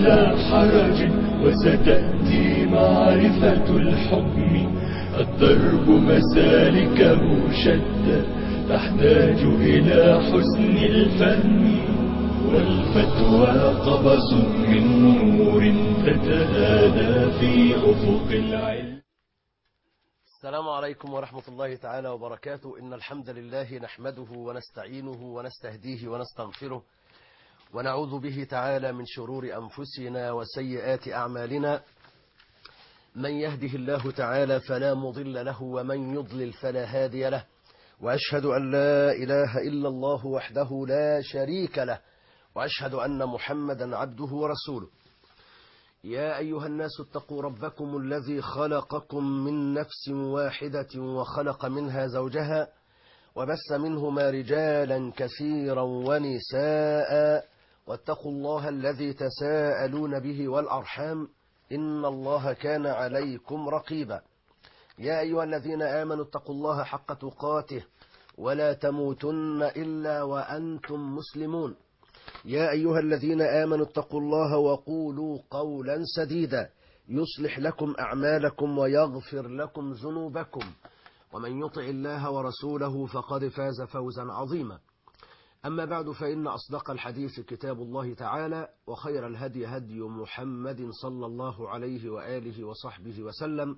بلا حرج وستأتي معرفة الحكم الضرب مسالكه شتى تحتاج إلى حسن الفهم والفتوى قبس من نور تتهادى في أفق العلم السلام عليكم ورحمة الله تعالى وبركاته إن الحمد لله نحمده ونستعينه ونستهديه ونستغفره ونعوذ به تعالى من شرور أنفسنا وسيئات أعمالنا من يهده الله تعالى فلا مضل له ومن يضلل فلا هادي له وأشهد أن لا إله إلا الله وحده لا شريك له وأشهد أن محمدا عبده ورسوله يا أيها الناس اتقوا ربكم الذي خلقكم من نفس واحدة وخلق منها زوجها وبث منهما رجالا كثيرا ونساء واتقوا الله الذي تساءلون به والأرحام إن الله كان عليكم رقيبا يا أيها الذين آمنوا اتقوا الله حق تقاته ولا تموتن إلا وأنتم مسلمون يا أيها الذين آمنوا اتقوا الله وقولوا قولا سديدا يصلح لكم أعمالكم ويغفر لكم ذنوبكم ومن يطع الله ورسوله فقد فاز فوزا عظيما أما بعد فإن أصدق الحديث كتاب الله تعالى وخير الهدي هدي محمد صلى الله عليه وآله وصحبه وسلم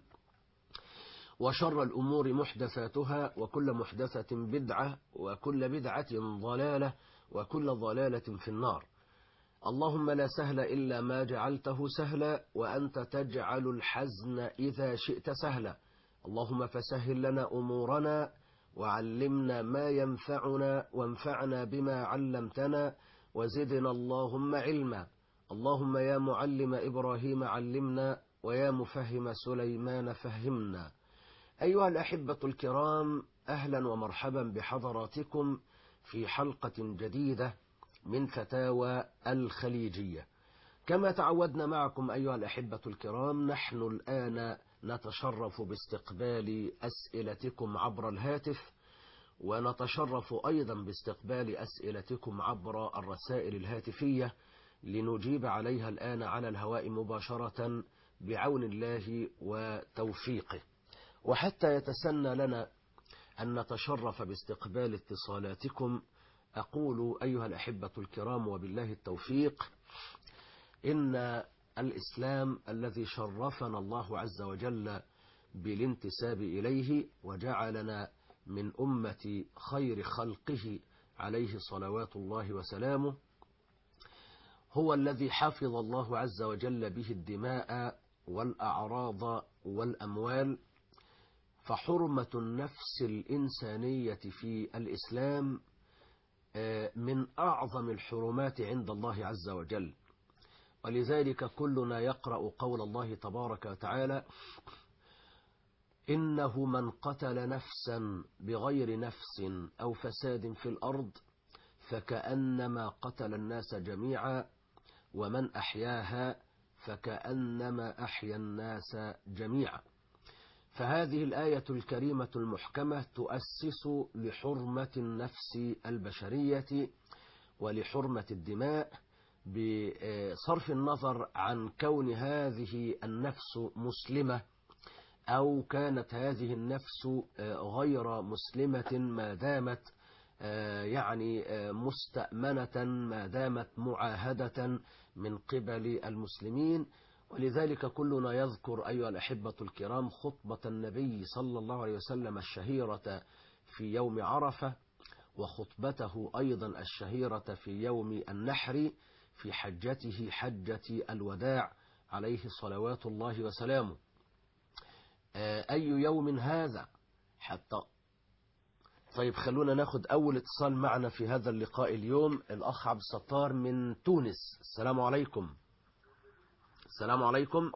وشر الأمور محدثاتها وكل محدثة بدعة وكل بدعة ضلالة وكل ضلالة في النار اللهم لا سهل إلا ما جعلته سهلا وأنت تجعل الحزن إذا شئت سهلا اللهم فسهل لنا أمورنا وعلمنا ما ينفعنا وانفعنا بما علمتنا وزدنا اللهم علما اللهم يا معلم إبراهيم علمنا ويا مفهم سليمان فهمنا أيها الأحبة الكرام أهلا ومرحبا بحضراتكم في حلقة جديدة من فتاوى الخليجية كما تعودنا معكم أيها الأحبة الكرام نحن الآن نتشرف باستقبال أسئلتكم عبر الهاتف ونتشرف أيضا باستقبال أسئلتكم عبر الرسائل الهاتفية لنجيب عليها الآن على الهواء مباشرة بعون الله وتوفيقه وحتى يتسنى لنا أن نتشرف باستقبال اتصالاتكم أقول أيها الأحبة الكرام وبالله التوفيق إن الإسلام الذي شرفنا الله عز وجل بالانتساب إليه وجعلنا من أمة خير خلقه عليه صلوات الله وسلامه هو الذي حفظ الله عز وجل به الدماء والأعراض والأموال فحرمة النفس الإنسانية في الإسلام من أعظم الحرمات عند الله عز وجل ولذلك كلنا يقرأ قول الله تبارك وتعالى إنه من قتل نفسا بغير نفس أو فساد في الأرض فكأنما قتل الناس جميعا ومن أحياها فكأنما أحيا الناس جميعا فهذه الآية الكريمة المحكمة تؤسس لحرمة النفس البشرية ولحرمة الدماء بصرف النظر عن كون هذه النفس مسلمة أو كانت هذه النفس غير مسلمة ما دامت يعني مستأمنة ما دامت معاهدة من قبل المسلمين ولذلك كلنا يذكر أيها الأحبة الكرام خطبة النبي صلى الله عليه وسلم الشهيرة في يوم عرفة وخطبته أيضا الشهيرة في يوم النحر في حجته حجة الوداع عليه صلوات الله وسلامه أي يوم هذا حتى طيب خلونا ناخد أول اتصال معنا في هذا اللقاء اليوم الأخ عبد الستار من تونس السلام عليكم السلام عليكم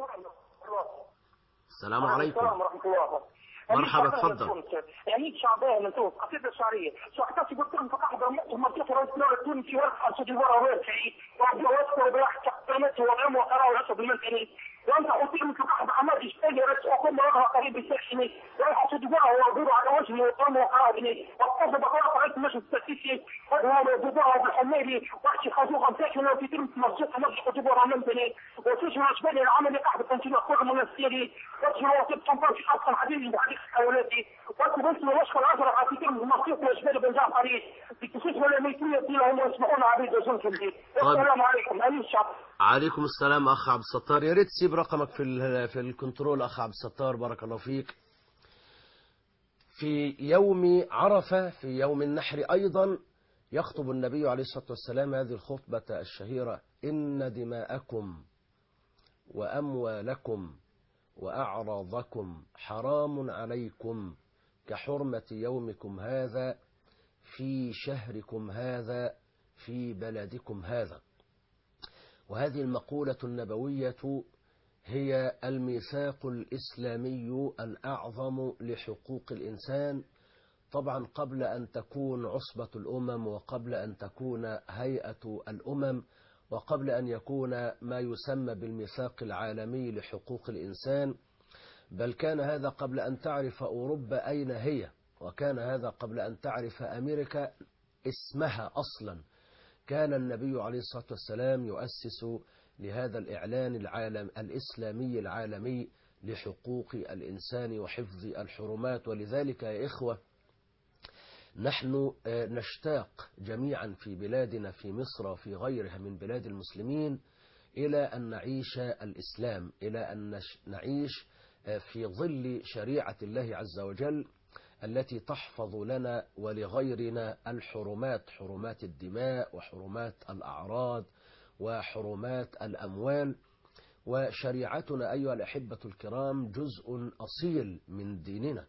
السلام عليكم السلام ورحمة الله مرحبا تفضل يعني شعبان من تونس قصيدة شعرية شو حكيت قلت لهم فقط منطقة رئيس الدولة التونسي ورفع سجل ورا ويرفعي وأذكر براحة قيمته وعلم وقراءة والأسد المنتني وأنت قلت لهم فقط محمد يشتغل رئيس وكل مرة قريب الساحني وأنا سجل ورا وأدور على وش اسمه أمو عابني وقف بقرة رئيس المجلس التأسيسي وهو جبارة بالحميري وحشي خازوقة مساكنة في تلمس مسجد مسجد جبارة منبني وسجن أشبالي العمل قاعدة تنشيل أخوة منسيري وسجن وسيب تنفر في حصن حبيبي بحديث حيواناتي وسجن اسمه وشق الأزرق في تلمس مسجد أشبالي بن جعفري في كسوس ولا ميتية فيها هم يسمعون عبيد وزنكم دي السلام عليكم أمين الشعب عليكم السلام اخ عبد الستار يا ريت تسيب رقمك في ال- في الكنترول اخ عبد الستار بارك الله فيك في يوم عرفة في يوم النحر أيضا يخطب النبي عليه الصلاة والسلام هذه الخطبة الشهيرة إن دماءكم وأموالكم وأعراضكم حرام عليكم كحرمة يومكم هذا في شهركم هذا في بلدكم هذا وهذه المقولة النبوية هي الميثاق الإسلامي الأعظم لحقوق الإنسان طبعا قبل أن تكون عصبة الأمم وقبل أن تكون هيئة الأمم وقبل أن يكون ما يسمى بالميثاق العالمي لحقوق الإنسان بل كان هذا قبل أن تعرف أوروبا أين هي وكان هذا قبل أن تعرف أمريكا اسمها أصلا كان النبي عليه الصلاة والسلام يؤسس لهذا الإعلان العالم الإسلامي العالمي لحقوق الإنسان وحفظ الحرمات ولذلك يا إخوة نحن آه، نشتاق جميعا في بلادنا في مصر وفي غيرها من بلاد المسلمين إلى أن نعيش الإسلام إلى أن نش- نعيش آه، في ظل شريعة الله عز وجل التي تحفظ لنا ولغيرنا الحرمات حرمات الدماء وحرمات الأعراض وحرمات الأموال وشريعتنا أيها الأحبة الكرام جزء أصيل من ديننا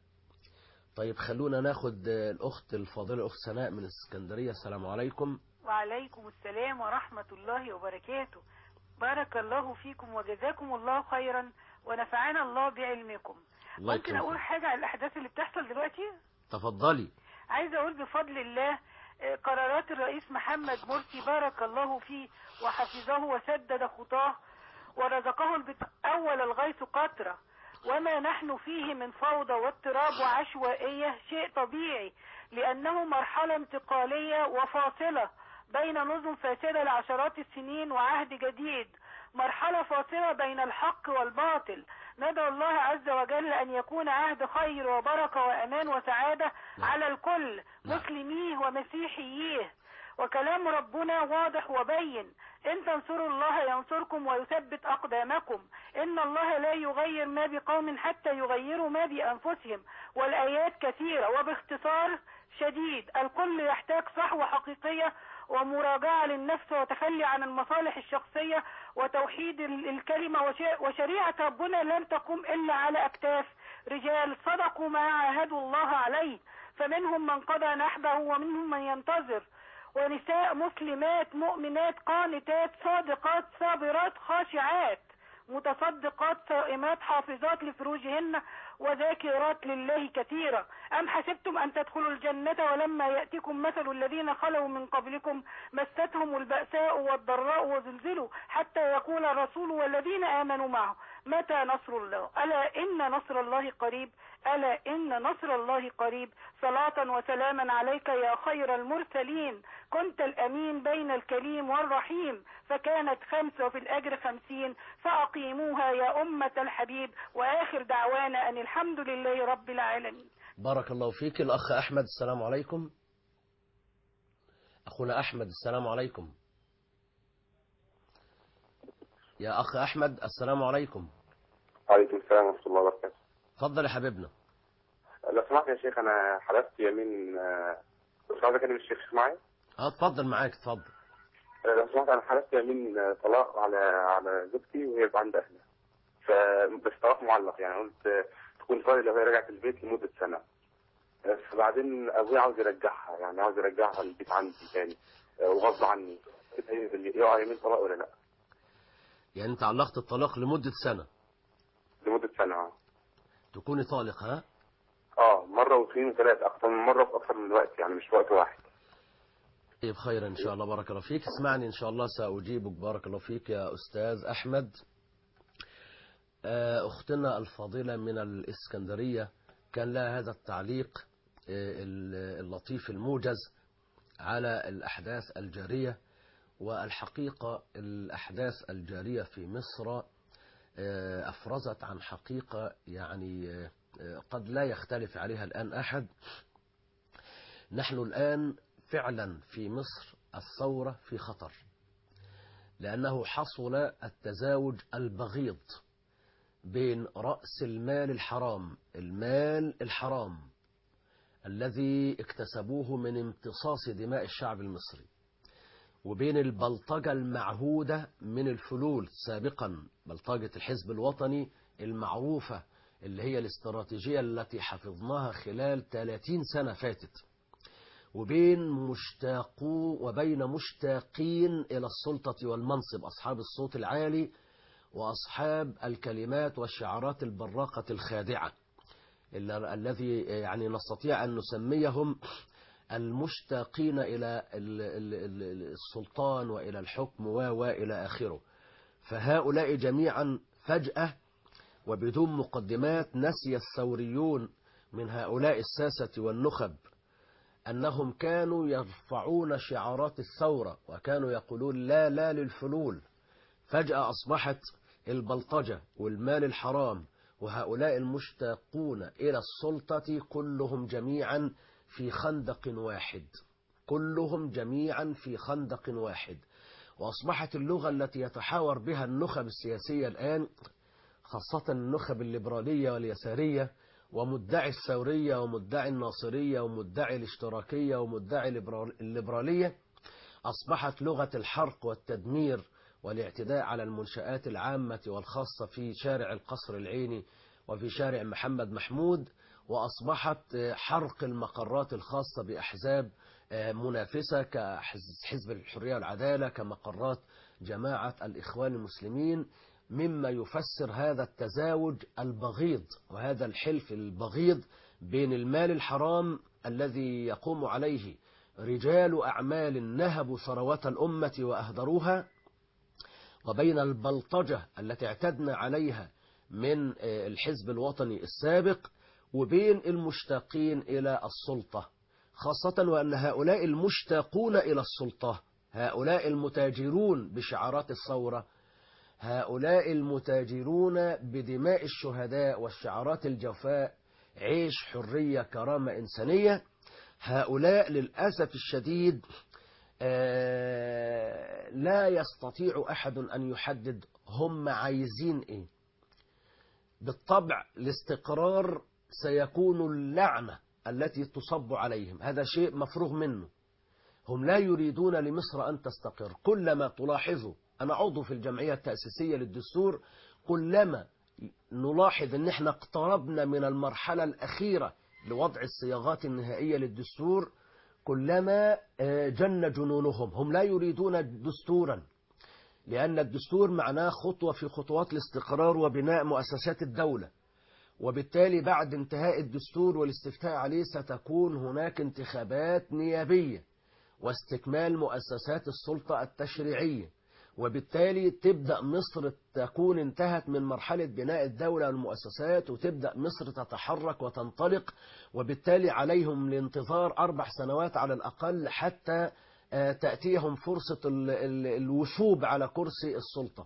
طيب خلونا ناخد آه، الأخت الفاضلة الأخت سناء من اسكندرية السلام عليكم وعليكم السلام ورحمة الله وبركاته بارك الله فيكم وجزاكم الله خيرا ونفعنا الله بعلمكم الله ممكن يكرمك. أقول حاجة على الأحداث اللي بتحصل دلوقتي تفضلي عايزة أقول بفضل الله آه، قرارات الرئيس محمد مرسي بارك الله فيه وحفظه وسدد خطاه ورزقه البت... أول الغيث قطرة وما نحن فيه من فوضى واضطراب وعشوائية شيء طبيعي لأنه مرحلة انتقالية وفاصلة بين نظم فاسدة لعشرات السنين وعهد جديد مرحلة فاصلة بين الحق والباطل ندعو الله عز وجل أن يكون عهد خير وبركة وأمان وسعادة نعم. على الكل نعم. مسلميه ومسيحييه وكلام ربنا واضح وبين إن تنصروا الله ينصركم ويثبت أقدامكم إن الله لا يغير ما بقوم حتى يغيروا ما بأنفسهم والآيات كثيرة وباختصار شديد الكل يحتاج صحوة حقيقية ومراجعة للنفس وتخلي عن المصالح الشخصية وتوحيد ال- الكلمة وش- وشريعة ربنا لن تقوم إلا على أكتاف رجال صدقوا ما عاهدوا الله عليه فمنهم من قضى نحبه ومنهم من ينتظر ونساء مسلمات مؤمنات قانتات صادقات صابرات خاشعات متصدقات صائمات حافظات لفروجهن وذاكرات لله كثيرا أم حسبتم أن تدخلوا الجنة ولما يأتكم مثل الذين خلوا من قبلكم مستهم البأساء والضراء وزلزلوا حتى يقول الرسول والذين آمنوا معه متى نصر الله ألا إن نصر الله قريب ألا إن نصر الله قريب صلاة وسلاما عليك يا خير المرسلين كنت الأمين بين الكريم والرحيم فكانت خمس وفي الأجر خمسين فأقيموها يا أمة الحبيب وآخر دعوانا أن الحمد لله رب العالمين بارك الله فيك الأخ أحمد السلام عليكم أخونا أحمد السلام عليكم يا أخ أحمد السلام عليكم وعليكم السلام ورحمة الله وبركاته. تفضل يا حبيبنا لو سمحت يا شيخ أنا حلفت يمين آه، مش عاوز أكلم الشيخ شيخ معايا؟ اه اتفضل معاك اتفضل آه، لو سمحت أنا حلفت يمين آه، طلاق على على زوجتي وهي يبقى عند أهلها. فبس طلاق معلق يعني قلت آه، تكون فاضية لو هي رجعت البيت لمدة سنة. آه، فبعدين أبويا عاوز يرجعها يعني عاوز يرجعها البيت عندي تاني آه، وغصب عني. كده هي- يقع يمين طلاق ولا لأ؟ يعني انت علقت الطلاق لمدة سنة لمدة سنة اه. تكوني طالق ها اه مرة واثنين وثلاثة أكتر من مرة في أكتر من وقت يعني مش في وقت واحد. طيب خيرا إن شاء الله بارك الله فيك اسمعني إن شاء الله سأجيبك بارك الله فيك يا أستاذ أحمد آه، أختنا الفاضلة من الإسكندرية كان لها هذا التعليق اللطيف الموجز على الأحداث الجارية والحقيقة الأحداث الجارية في مصر أفرزت عن حقيقة يعني قد لا يختلف عليها الآن أحد نحن الآن فعلا في مصر الثورة في خطر لأنه حصل التزاوج البغيض بين رأس المال الحرام المال الحرام الذي اكتسبوه من امتصاص دماء الشعب المصري وبين البلطجة المعهودة من الفلول سابقا بلطجة الحزب الوطني المعروفة اللي هي الاستراتيجية التي حفظناها خلال 30 سنة فاتت وبين مشتاقو وبين مشتاقين إلى السلطة والمنصب أصحاب الصوت العالي وأصحاب الكلمات والشعارات البراقة الخادعة الذي يعني نستطيع أن نسميهم المشتاقين إلى السلطان وإلى الحكم وإلى آخره فهؤلاء جميعا فجأة وبدون مقدمات نسي الثوريون من هؤلاء الساسة والنخب أنهم كانوا يرفعون شعارات الثورة وكانوا يقولون لا لا للفلول فجأة أصبحت البلطجة والمال الحرام وهؤلاء المشتاقون إلى السلطة كلهم جميعا في خندق واحد كلهم جميعا في خندق واحد وأصبحت اللغة التي يتحاور بها النخب السياسية الآن خاصة النخب الليبرالية واليسارية ومدعي الثورية ومدعي الناصرية ومدعي الاشتراكية ومدعي الليبرالية أصبحت لغة الحرق والتدمير والاعتداء على المنشآت العامة والخاصة في شارع القصر العيني وفي شارع محمد محمود وأصبحت حرق المقرات الخاصة بأحزاب منافسة كحزب الحرية والعدالة كمقرات جماعة الإخوان المسلمين مما يفسر هذا التزاوج البغيض وهذا الحلف البغيض بين المال الحرام الذي يقوم عليه رجال أعمال نهبوا ثروات الأمة وأهدروها وبين البلطجة التي اعتدنا عليها من الحزب الوطني السابق وبين المشتاقين إلى السلطة خاصة وأن هؤلاء المشتاقون إلى السلطة هؤلاء المتاجرون بشعارات الثورة هؤلاء المتاجرون بدماء الشهداء والشعارات الجوفاء عيش حرية كرامة إنسانية هؤلاء للأسف الشديد لا يستطيع أحد أن يحدد هم عايزين إيه بالطبع الاستقرار سيكون اللعنة التي تصب عليهم هذا شيء مفروغ منه هم لا يريدون لمصر أن تستقر كلما تلاحظوا أنا عضو في الجمعية التأسيسية للدستور كلما نلاحظ أن احنا اقتربنا من المرحلة الأخيرة لوضع الصياغات النهائية للدستور كلما جن جنونهم هم لا يريدون دستورا لأن الدستور معناه خطوة في خطوات الاستقرار وبناء مؤسسات الدولة وبالتالي بعد انتهاء الدستور والاستفتاء عليه ستكون هناك انتخابات نيابية واستكمال مؤسسات السلطة التشريعية وبالتالي تبدأ مصر تكون انتهت من مرحلة بناء الدولة والمؤسسات وتبدأ مصر تتحرك وتنطلق وبالتالي عليهم الانتظار أربع سنوات على الأقل حتى تأتيهم فرصة الوثوب على كرسي السلطة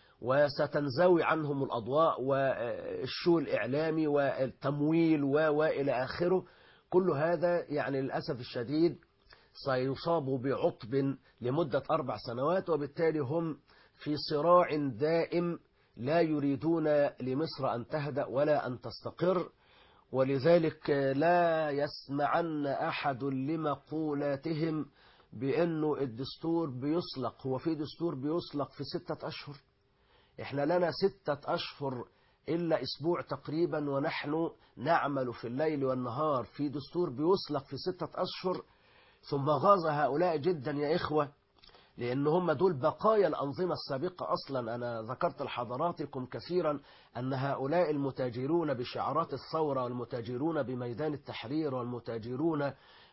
وستنزوي عنهم الأضواء والشو الإعلامي والتمويل وإلى آخره كل هذا يعني للأسف الشديد سيصابوا بعطب لمدة أربع سنوات وبالتالي هم في صراع دائم لا يريدون لمصر أن تهدأ ولا أن تستقر ولذلك لا يسمعن أحد لمقولاتهم بأنه الدستور بيسلق هو في دستور بيسلق في ستة أشهر إحنا لنا ستة أشهر إلا أسبوع تقريبا ونحن نعمل في الليل والنهار في دستور بيسلق في ستة أشهر ثم غاظ هؤلاء جدا يا إخوة لأن هم دول بقايا الأنظمة السابقة أصلا أنا ذكرت لحضراتكم كثيرا أن هؤلاء المتاجرون بشعارات الثورة والمتاجرون بميدان التحرير والمتاجرون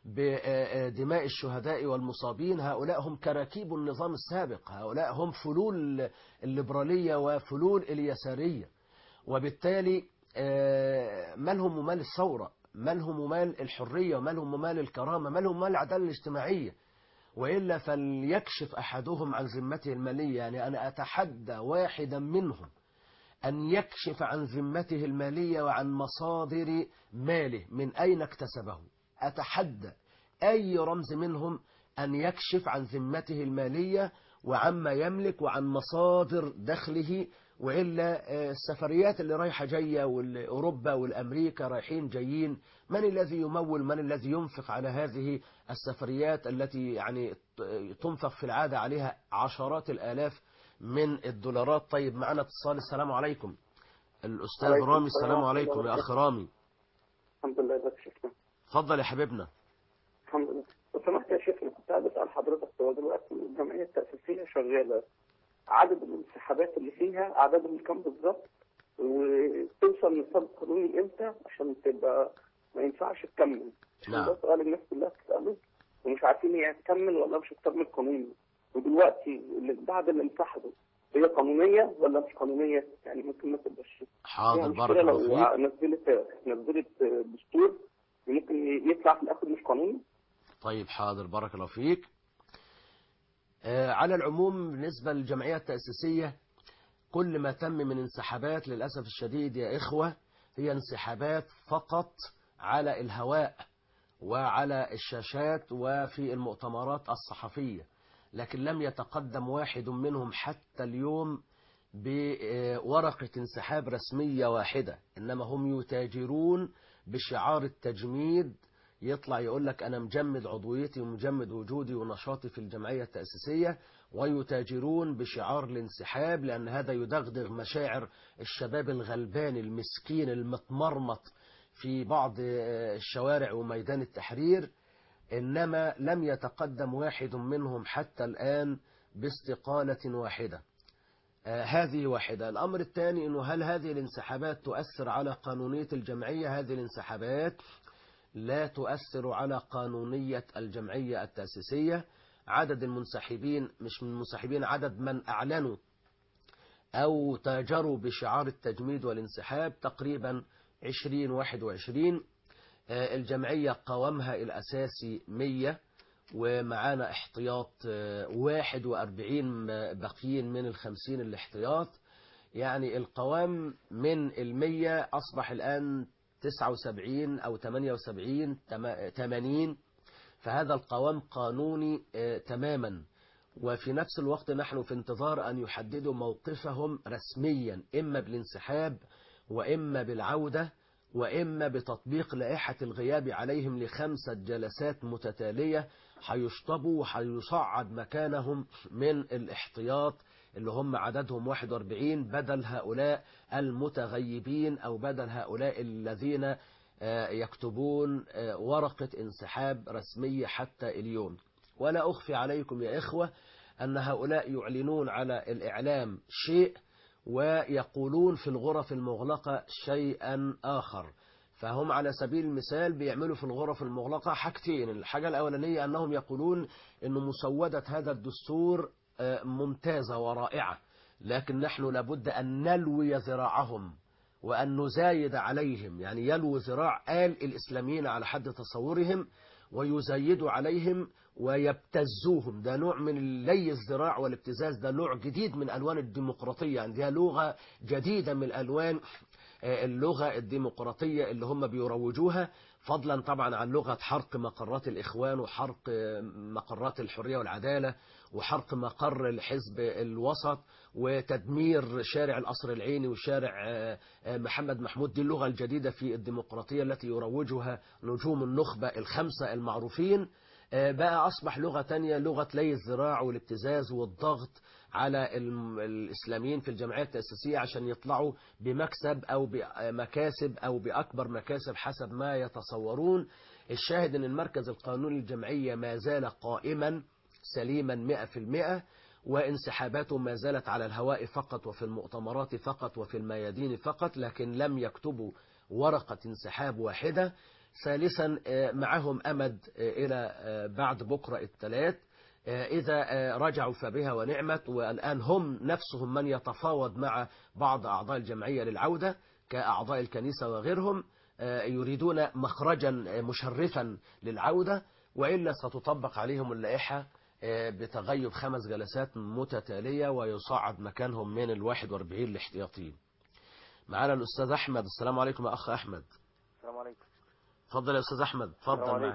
بدماء الشهداء والمصابين هؤلاء هم كراكيب النظام السابق هؤلاء هم فلول الليبرالية وفلول اليسارية وبالتالي مالهم ومال الثورة مالهم ومال الحرية ومالهم ومال الكرامة مالهم ومال العدالة الاجتماعية وإلا فليكشف أحدهم عن ذمته المالية يعني أنا أتحدى واحدا منهم أن يكشف عن ذمته المالية وعن مصادر ماله من أين اكتسبه أتحدى أي رمز منهم أن يكشف عن ذمته المالية وعما يملك وعن مصادر دخله وإلا آه، السفريات اللي رايحة جاية والأوروبا والأمريكا رايحين جايين من الذي يمول من الذي ينفق على هذه السفريات التي يعني ت- تنفق في العادة عليها عشرات الآلاف من الدولارات طيب معنا اتصال السلام عليكم الأستاذ عليكم رامي السلام السلام ورحمة عليكم الله يا أخ رامي الحمد لله ازيك يا شيخنا اتفضل يا حبيبنا الحمد لله لو سمحت يا شيخنا كنت عايز اسال حضرتك هو دلوقتي الجمعيه التاسيسيه شغاله عدد الانسحابات اللي فيها عددهم كام بالظبط وتوصل نصاب قانوني امتى عشان تبقى ما ينفعش تكمل عشان نعم. ده سؤال الناس كلها بتساله ومش عارفين هي هتكمل ولا مش هتكمل قانوني ودلوقتي اللي بعد اللي انسحبوا هي قانونيه ولا مش قانونيه يعني ممكن ما تبقاش حاضر هي بارك مشكلة الله فيك لو نزلت نزلت دستور ممكن يطلع في الاخر مش قانوني طيب حاضر بارك الله فيك آه، على العموم بالنسبة للجمعية التأسيسية كل ما تم من انسحابات للأسف الشديد يا إخوة هي انسحابات فقط على الهواء وعلى الشاشات وفي المؤتمرات الصحفية لكن لم يتقدم واحد منهم حتى اليوم بورقة انسحاب رسمية واحدة إنما هم يتاجرون بشعار التجميد يطلع يقول لك أنا مجمد عضويتي ومجمد وجودي ونشاطي في الجمعية التأسيسية ويتاجرون بشعار الانسحاب لأن هذا يدغدغ مشاعر الشباب الغلبان المسكين المتمرمط في بعض الشوارع وميدان التحرير إنما لم يتقدم واحد منهم حتى الآن باستقالة واحدة آه، هذه واحدة الأمر الثاني أنه هل هذه الانسحابات تؤثر على قانونية الجمعية هذه الانسحابات لا تؤثر على قانونية الجمعية التأسيسية عدد المنسحبين مش من المنسحبين عدد من أعلنوا أو تاجروا بشعار التجميد والانسحاب تقريبا 2021 آه، الجمعية قوامها الأساسي 100 ومعانا احتياط آه، 41 باقيين من الخمسين الاحتياط يعني القوام من المية أصبح الآن 79 أو 78 تما- 80 فهذا القوام قانوني آه، تماما وفي نفس الوقت نحن في انتظار أن يحددوا موقفهم رسميا إما بالانسحاب وإما بالعودة وإما بتطبيق لائحة الغياب عليهم لخمسة جلسات متتالية هيشطبوا وهيصعد مكانهم من الاحتياط اللي هم عددهم 41 بدل هؤلاء المتغيبين أو بدل هؤلاء الذين آه، يكتبون آه، ورقة انسحاب رسمية حتى اليوم ولا أخفي عليكم يا إخوة أن هؤلاء يعلنون على الإعلام شيء ويقولون في الغرف المغلقة شيئا آخر فهم على سبيل المثال بيعملوا في الغرف المغلقة حاجتين الحاجة الأولانية أنهم يقولون أن مسودة هذا الدستور آه، ممتازة ورائعة لكن نحن لابد أن نلوي ذراعهم وأن نزايد عليهم يعني يلوي ذراع آل الإسلاميين على حد تصورهم ويزايدوا عليهم ويبتزوهم ده نوع من لي الذراع والابتزاز ده نوع جديد من ألوان الديمقراطية يعني دي لغة جديدة من ألوان آه، اللغة الديمقراطية اللي هم بيروجوها فضلا طبعا عن لغة حرق مقرات الإخوان وحرق آه، مقرات الحرية والعدالة وحرق مقر الحزب الوسط وتدمير شارع القصر العيني وشارع آه، آه، محمد محمود دي اللغة الجديدة في الديمقراطية التي يروجها نجوم النخبة الخمسة المعروفين آه، بقى أصبح لغة تانية لغة لي الذراع والابتزاز والضغط على الم- الإسلاميين في الجمعية التأسيسية عشان يطلعوا بمكسب أو بمكاسب أو بأكبر مكاسب حسب ما يتصورون الشاهد أن المركز القانوني للجمعية ما زال قائما سليما مئة في المئة وانسحاباته ما زالت على الهواء فقط وفي المؤتمرات فقط وفي الميادين فقط لكن لم يكتبوا ورقة انسحاب واحدة ثالثا آه، معهم أمد آه، إلى آه، بعد بكرة الثلاث آه، إذا آه، رجعوا فبها ونعمت والآن هم نفسهم من يتفاوض مع بعض أعضاء الجمعية للعودة كأعضاء الكنيسة وغيرهم آه، يريدون مخرجا مشرفا للعودة وإلا ستطبق عليهم اللائحة آه، بتغيب خمس جلسات متتالية ويصعد مكانهم من الواحد واربعين الاحتياطيين معنا الأستاذ أحمد السلام عليكم يا أخ أحمد السلام عليكم اتفضل يا أستاذ أحمد السلام اتفضل عليكم. معاك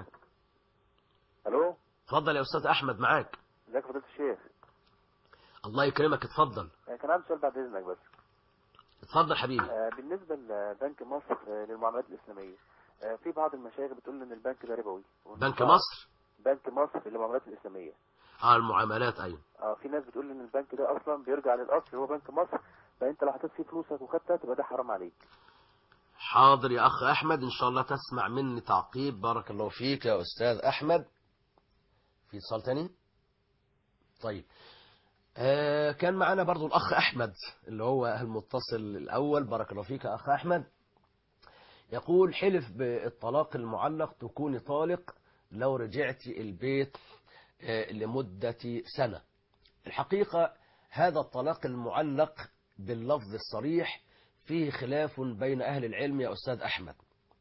الو اتفضل يا أستاذ أحمد معاك ازيك يا فضيله الشيخ الله يكرمك اتفضل آه، كان عندي سؤال بعد اذنك بس اتفضل حبيبي آه، بالنسبه لبنك مصر آه، للمعاملات الاسلاميه آه، في بعض المشايخ بتقول ان البنك ده ربوي وإن بنك بعض- مصر بنك مصر للمعاملات الاسلاميه اه المعاملات أيوة اه في ناس بتقول ان البنك ده اصلا بيرجع للاصل هو بنك مصر فانت لو حطيت فيه فلوسك وخدتها تبقى ده حرام عليك حاضر يا أخ أحمد إن شاء الله تسمع مني تعقيب بارك الله فيك يا أستاذ أحمد في اتصال تاني طيب آه كان معنا برضو الأخ أحمد اللي هو المتصل الأول بارك الله فيك يا أخ أحمد يقول حلف بالطلاق المعلق تكوني طالق لو رجعت البيت آه لمدة سنة الحقيقة هذا الطلاق المعلق باللفظ الصريح فيه خلاف بين أهل العلم يا أستاذ أحمد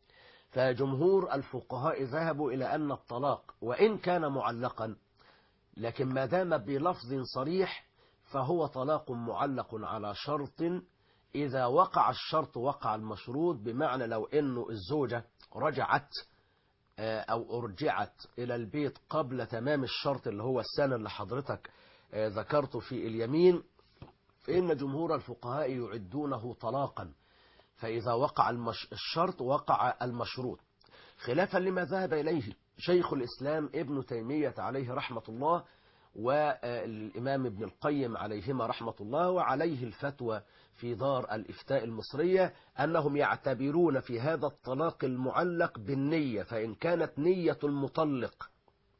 فجمهور الفقهاء ذهبوا إلى أن الطلاق وإن كان معلقا لكن ما دام بلفظ صريح فهو طلاق معلق على شرط إذا وقع الشرط وقع المشروط بمعنى لو أنه الزوجة رجعت آه، أو أرجعت إلى البيت قبل تمام الشرط اللي هو السنة اللي حضرتك آه، ذكرته في اليمين فإن جمهور الفقهاء يعدونه طلاقا فإذا وقع المش... الشرط وقع المشروط خلافا لما ذهب إليه شيخ الإسلام ابن تيمية عليه رحمة الله والإمام ابن القيم عليهما رحمة الله وعليه الفتوى في دار الإفتاء المصرية أنهم يعتبرون في هذا الطلاق المعلق بالنية فإن كانت نية المطلق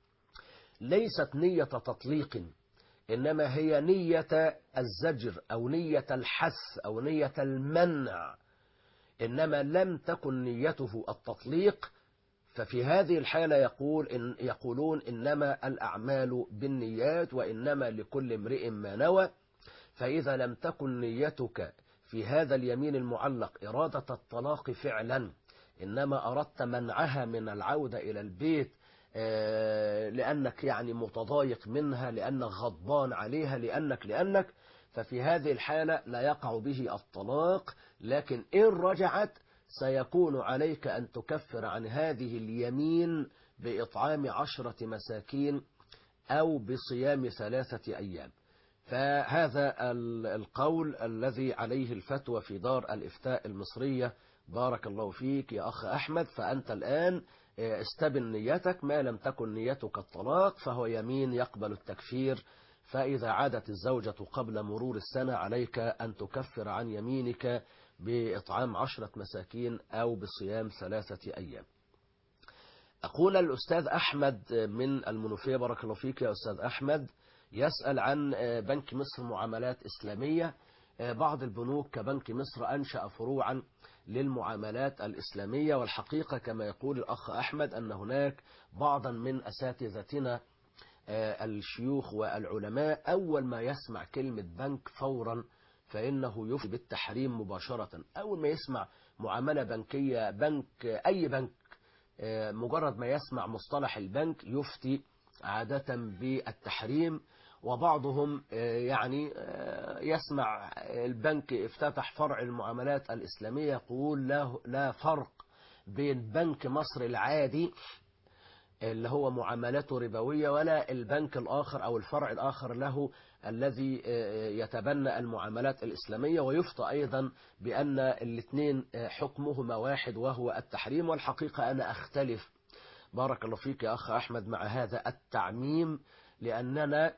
ليست نية تطليق إنما هي نية الزجر أو نية الحث أو نية المنع إنما لم تكن نيته التطليق ففي هذه الحالة يقول إن يقولون إنما الأعمال بالنيات وإنما لكل امرئ ما نوى فإذا لم تكن نيتك في هذا اليمين المعلق إرادة الطلاق فعلا إنما أردت منعها من العودة إلى البيت آه، لأنك يعني متضايق منها لأنك غضبان عليها لأنك لأنك ففي هذه الحالة لا يقع به الطلاق لكن إن رجعت سيكون عليك أن تكفر عن هذه اليمين بإطعام عشرة مساكين أو بصيام ثلاثة أيام فهذا ال- القول الذي عليه الفتوى في دار الإفتاء المصرية بارك الله فيك يا أخ أحمد فأنت الآن آه، استبن نيتك ما لم تكن نيتك الطلاق فهو يمين يقبل التكفير فإذا عادت الزوجة قبل مرور السنة عليك أن تكفر عن يمينك بإطعام عشرة مساكين أو بصيام ثلاثة أيام أقول الأستاذ أحمد من المنوفية بارك الله فيك يا أستاذ أحمد يسأل عن بنك مصر معاملات إسلامية بعض البنوك كبنك مصر أنشأ فروعا للمعاملات الإسلامية والحقيقة كما يقول الأخ أحمد أن هناك بعضا من أساتذتنا الشيوخ والعلماء أول ما يسمع كلمة بنك فورا فإنه يفتي بالتحريم مباشرة أول ما يسمع معاملة بنكية بنك أي بنك مجرد ما يسمع مصطلح البنك يفتي عادة بالتحريم وبعضهم يعني يسمع البنك افتتح فرع المعاملات الإسلامية يقول لا, لا فرق بين بنك مصر العادي اللي هو معاملاته ربوية ولا البنك الآخر أو الفرع الآخر له الذي يتبنى المعاملات الإسلامية ويفتى أيضا بأن الاثنين حكمهما واحد وهو التحريم والحقيقة أنا أختلف بارك الله فيك يا أخ أحمد مع هذا التعميم لأننا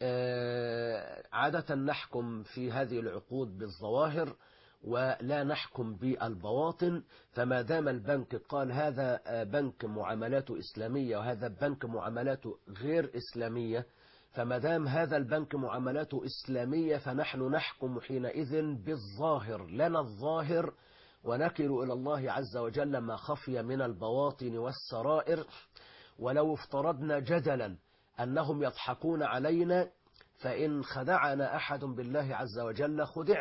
عادة نحكم في هذه العقود بالظواهر ولا نحكم بالبواطن فما دام البنك قال هذا بنك معاملاته إسلامية وهذا بنك معاملاته غير إسلامية فما دام هذا البنك معاملاته إسلامية فنحن نحكم حينئذ بالظاهر لنا الظاهر ونكل إلى الله عز وجل ما خفي من البواطن والسرائر ولو افترضنا جدلا أنهم يضحكون علينا فإن خدعنا أحد بالله عز وجل خدعنا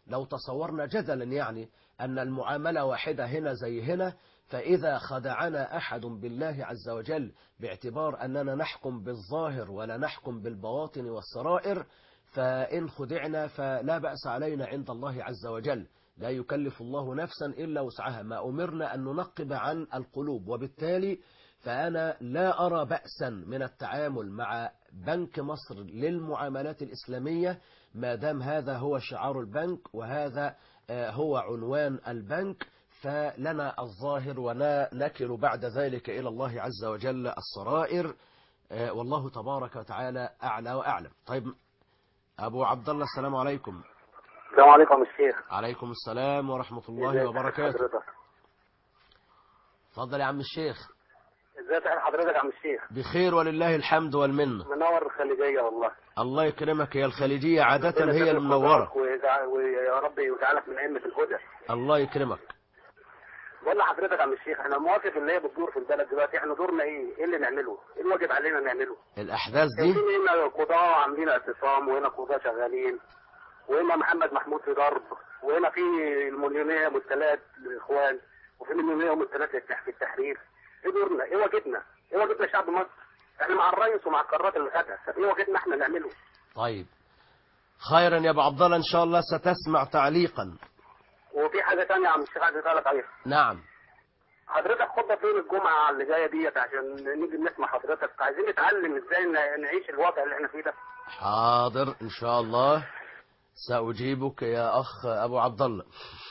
لو تصورنا جدلا يعني أن المعاملة واحدة هنا زي هنا فإذا خدعنا أحد بالله عز وجل باعتبار أننا نحكم بالظاهر ولا نحكم بالبواطن والسرائر فإن خدعنا فلا بأس علينا عند الله عز وجل لا يكلف الله نفسا إلا وسعها ما أمرنا أن ننقب عن القلوب وبالتالي فأنا لا أرى بأسا من التعامل مع بنك مصر للمعاملات الإسلامية ما دام هذا هو شعار البنك وهذا هو عنوان البنك فلنا الظاهر ونكل بعد ذلك إلى الله عز وجل السرائر والله تبارك وتعالى أعلى وأعلم طيب أبو عبد الله السلام عليكم السلام عليكم الشيخ عليكم السلام ورحمة الله وبركاته حضرتك تفضل يا عم الشيخ ازيك حضرتك يا عم الشيخ بخير ولله الحمد والمنة منور الخليجيه والله الله يكرمك هي الخليجية عادة ربنا هي يجعلك المنورة قدرك ويجع- ويا رب يجعلك من ائمه الهدى الله يكرمك بقول لحضرتك يا عم الشيخ احنا المواقف اللي هي بتدور في البلد دلوقتي احنا دورنا ايه؟ ايه اللي نعمله؟ ايه الواجب علينا نعمله؟ الأحداث دي شايفين هنا قضاة عاملين اعتصام وهنا قضاة شغالين وهنا محمد محمود في ضرب وهنا في المليونية مبتلات للاخوان وفي مليونية مبتلات للتح- في التحرير ايه دورنا؟ ايه واجبنا؟ ايه واجبنا شعب مصر؟ احنا مع الرئيس ومع القرارات اللي خدها، طب ايه واجبنا احنا نعمله؟ طيب خيرا يا أبو عبد الله إن شاء الله ستسمع تعليقا وفي حاجة تانية يا عم الشيخ عايز اسألك عليها نعم حضرتك خطة فين الجمعة اللي جاية ديت عشان نيجي نسمع حضرتك عايزين نتعلم ازاي ن- نعيش الوضع اللي احنا فيه ده حاضر إن شاء الله سأجيبك يا أخ أبو عبد الله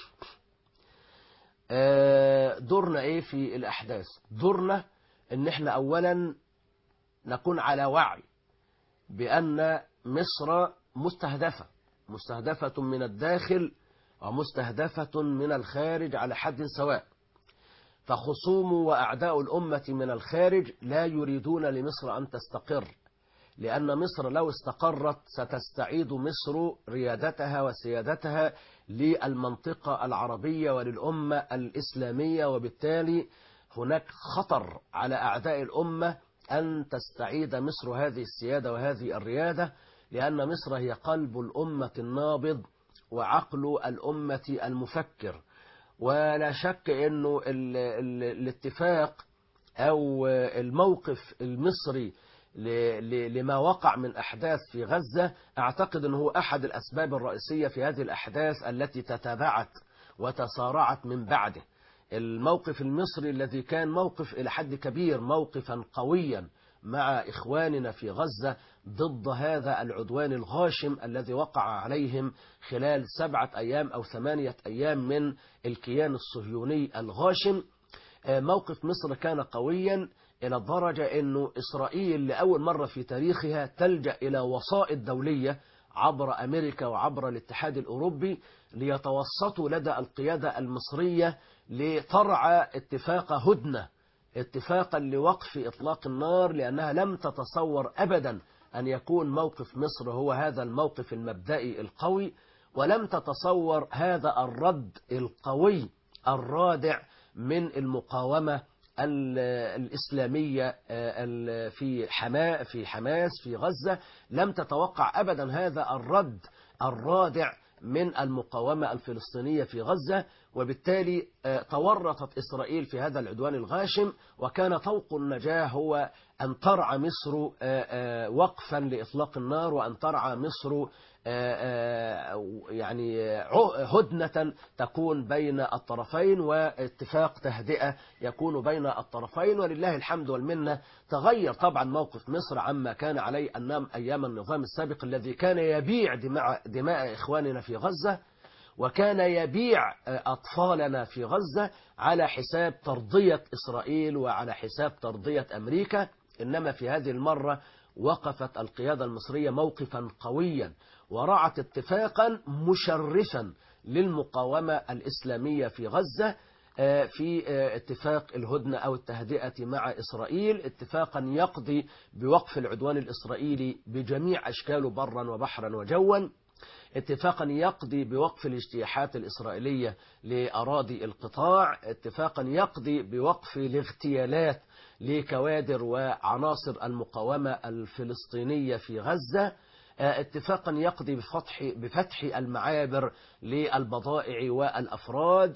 آه، دورنا إيه في الأحداث دورنا إن إحنا أولا نكون على وعي بأن مصر مستهدفة مستهدفة من الداخل ومستهدفة من الخارج على حد سواء فخصوم وأعداء الأمة من الخارج لا يريدون لمصر أن تستقر لأن مصر لو استقرت ستستعيد مصر ريادتها وسيادتها للمنطقة العربية وللأمة الإسلامية وبالتالي هناك خطر على أعداء الأمة أن تستعيد مصر هذه السيادة وهذه الريادة لأن مصر هي قلب الأمة النابض وعقل الأمة المفكر ولا شك أنه ال ال الاتفاق أو الموقف المصري ل- ل- لما وقع من أحداث في غزة أعتقد أنه هو أحد الأسباب الرئيسية في هذه الأحداث التي تتابعت وتسارعت من بعده الموقف المصري الذي كان موقف إلى حد كبير موقفا قويا مع إخواننا في غزة ضد هذا العدوان الغاشم الذي وقع عليهم خلال سبعة أيام أو ثمانية أيام من الكيان الصهيوني الغاشم آه، موقف مصر كان قويا إلى الدرجة أنه إسرائيل لأول مرة في تاريخها تلجأ إلى وسائط دولية عبر أمريكا وعبر الاتحاد الأوروبي ليتوسطوا لدى القيادة المصرية لترعى اتفاق هدنة اتفاقا لوقف إطلاق النار لأنها لم تتصور أبدا أن يكون موقف مصر هو هذا الموقف المبدئي القوي ولم تتصور هذا الرد القوي الرادع من المقاومة ال- الإسلامية آه، ال- في حما في حماس في غزة لم تتوقع أبدا هذا الرد الرادع من المقاومة الفلسطينية في غزة وبالتالي آه، تورطت إسرائيل في هذا العدوان الغاشم وكان طوق النجاة هو أن ترعى مصر آه، آه، وقفا لإطلاق النار وأن ترعى مصر آه، آه، يعني ع- هدنة تكون بين الطرفين واتفاق تهدئة يكون بين الطرفين ولله الحمد والمنة تغير طبعا موقف مصر عما كان عليه أنام أيام النظام السابق الذي كان يبيع دماء, دماء إخواننا في غزة وكان يبيع أطفالنا في غزة على حساب ترضية إسرائيل وعلى حساب ترضية أمريكا إنما في هذه المرة وقفت القيادة المصرية موقفا قويا ورعت اتفاقا مشرفا للمقاومة الإسلامية في غزة آه، في آه، اتفاق الهدنة أو التهدئة مع إسرائيل اتفاقا يقضي بوقف العدوان الإسرائيلي بجميع أشكاله برا وبحرا وجوا اتفاقا يقضي بوقف الاجتياحات الإسرائيلية لأراضي القطاع اتفاقا يقضي بوقف الاغتيالات لكوادر وعناصر المقاومة الفلسطينية في غزة آه، اتفاقا يقضي بفتح بفتح المعابر للبضائع والافراد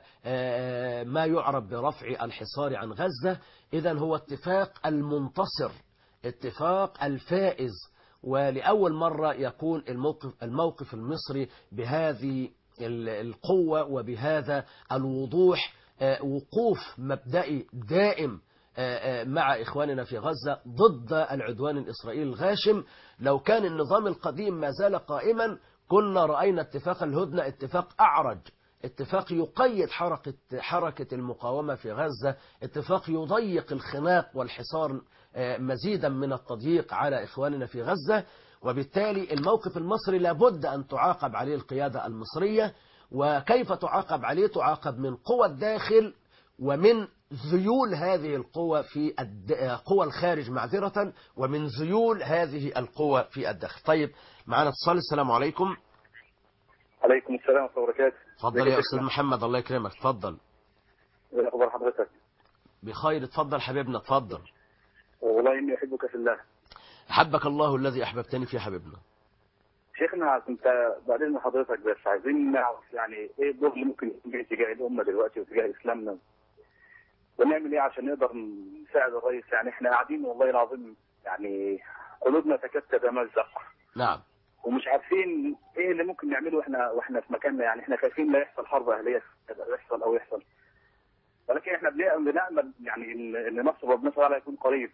وما يعرف برفع الحصار عن غزه اذا هو اتفاق المنتصر اتفاق الفائز ولاول مره يكون الموقف الموقف المصري بهذه ال- القوه وبهذا الوضوح آه، وقوف مبدئي دائم آه، آه، مع إخواننا في غزة ضد العدوان الإسرائيلي الغاشم لو كان النظام القديم ما زال قائما كنا رأينا اتفاق الهدنة اتفاق أعرج اتفاق يقيد حركة, حركة المقاومة في غزة اتفاق يضيق الخناق والحصار آه، مزيدا من التضييق على إخواننا في غزة وبالتالي الموقف المصري لابد أن تعاقب عليه القيادة المصرية وكيف تعاقب عليه تعاقب من قوى الداخل ومن ذيول هذه القوى في الد... قوى الخارج معذرة ومن ذيول هذه القوى في الداخل طيب معنا اتصال السلام عليكم عليكم السلام ورحمة الله وبركاته اتفضل يا أستاذ محمد الله يكرمك اتفضل ايه اخبار حضرتك بخير اتفضل حبيبنا اتفضل والله اني احبك في الله أحبك الله الذي أحببتني فيه حبيبنا شيخنا كنت بعدين من حضرتك بس عايزين نعرف يعني ايه الدور اللي ممكن يكون فيه تجاه الامه دلوقتي وتجاه اسلامنا ونعمل ايه عشان نقدر نساعد الرئيس يعني احنا قاعدين والله العظيم يعني قلوبنا تكاد تتمزق نعم ومش عارفين ايه اللي ممكن نعمله احنا واحنا في مكاننا يعني احنا خايفين لا يحصل حرب اهليه يحصل او يحصل ولكن احنا بنأ- بنامل يعني ان ان نصر ربنا تعالى يكون قريب